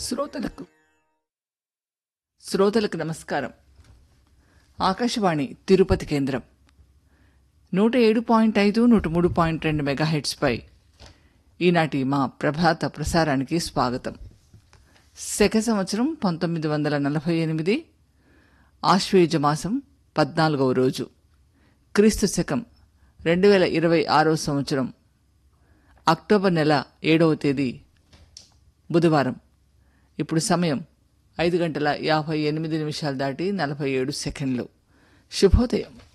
శ్రోతలకు శ్రోతలకు నమస్కారం ఆకాశవాణి తిరుపతి కేంద్రం నూట ఏడు పాయింట్ ఐదు నూట మూడు పాయింట్ రెండు మెగాహెట్స్పై ఈనాటి మా ప్రభాత ప్రసారానికి స్వాగతం శక సంవత్సరం పంతొమ్మిది వందల నలభై ఎనిమిది ఆశ్వేయుజ మాసం పద్నాలుగవ రోజు క్రీస్తు శకం రెండు వేల ఇరవై ఆరో సంవత్సరం అక్టోబర్ నెల ఏడవ తేదీ బుధవారం ఇప్పుడు సమయం ఐదు గంటల యాభై ఎనిమిది నిమిషాలు దాటి నలభై ఏడు సెకండ్లు శుభోదయం